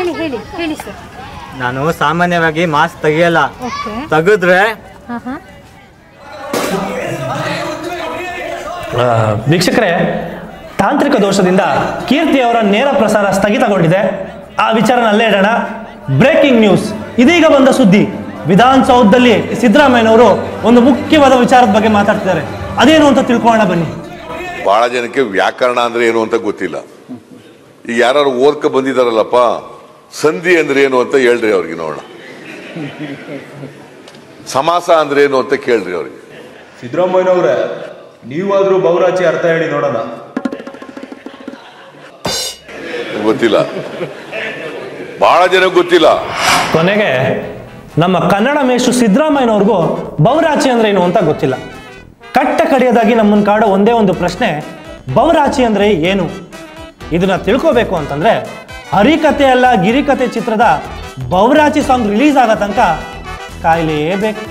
ಹೇಳಿ ಹೇಳಿ ಹೇಳಿ ಸರ್ ನಾನು ಸಾಮಾನ್ಯವಾಗಿ ಮಾಸ್ಕ್ ತೆಗಿಯಲ್ಲ ಓಕೆ ತೆಗೆದ್ರೆ ಹಾಂ ಹಾಂ ಆ, ವೀಕ್ಷಕರೇ ತಾಂತ್ರಿಕ ದೋಷದಿಂದ ಕೀರ್ತಿ ಅವರ ನೇರ ಪ್ರಸಾರ ಸ್ಥಗಿತಗೊಂಡಿದೆ ಆ ವಿಚಾರನ ಅಲ್ಲೇ ಇಡೋಣ ಬ್ರೇಕಿಂಗ್ ನ್ಯೂಸ್ ಇದೀಗ ಬಂದ ಸುದ್ದಿ ವಿಧಾನಸೌಧದಲ್ಲಿ ಸಿದ್ದರಾಮಯ್ಯನವರು ಒಂದು ಮುಖ್ಯವಾದ ವಿಚಾರದ ಬಗ್ಗೆ ಮಾತಾಡ್ತಿದ್ದಾರೆ ಅದೇನು ಅಂತ ತಿಳ್ಕೊಳ್ಳೋಣ ಬನ್ನಿ ಬಹಳ ಜನಕ್ಕೆ ವ್ಯಾಕರಣ ಅಂದ್ರೆ ಏನು ಅಂತ ಗೊತ್ತಿಲ್ಲ ಈಗ ಯಾರು ಓದ್ಕ ಬಂದಿದಾರಲ್ಲಪ್ಪ ಸಂಧಿ ಅಂದ್ರೆ ಏನು ಅಂತ ಹೇಳ್ರಿ ಅವ್ರಿಗೆ ನೋಡೋಣ ಸಮಾಸ ಅಂದ್ರೆ ಏನು ಅಂತ ಕೇಳ್ರಿ ಅವ್ರಿಗೆ ಸಿದ್ದರಾಮಯ್ಯನವ್ರೆ ನೀವಾದ್ರೂ ಬಹುರಾಚಿ ಅರ್ಥ ಹೇಳಿ ನೋಡೋಣ ಗೊತ್ತಿಲ್ಲ ಬಹಳ ಜನಕ್ಕೆ ಗೊತ್ತಿಲ್ಲ ಕೊನೆಗೆ ನಮ್ಮ ಕನ್ನಡ ಮೇಷ್ಟ್ರು ಸಿದ್ದರಾಮಯ್ಯನವ್ರಿಗೂ ಬಹುರಾಚಿ ಅಂದ್ರೆ ಏನು ಅಂತ ಗೊತ್ತಿಲ್ಲ ಕಟ್ಟ ಕಡೆಯದಾಗಿ ನಮ್ಮನ್ನು ಕಾಡೋ ಒಂದೇ ಒಂದು ಪ್ರಶ್ನೆ ಬಹುರಾಚಿ ಅಂದ್ರೆ ಏನು ಇದನ್ನ ತಿಳ್ಕೋಬೇಕು ಅಂತಂದ್ರೆ ಹರಿಕತೆ ಅಲ್ಲ ಗಿರಿಕತೆ ಚಿತ್ರದ ಬಹುರಾಚಿ ಸಾಂಗ್ ರಿಲೀಸ್ ಆಗೋ ತನಕ ಕಾಯಲೇಬೇಕು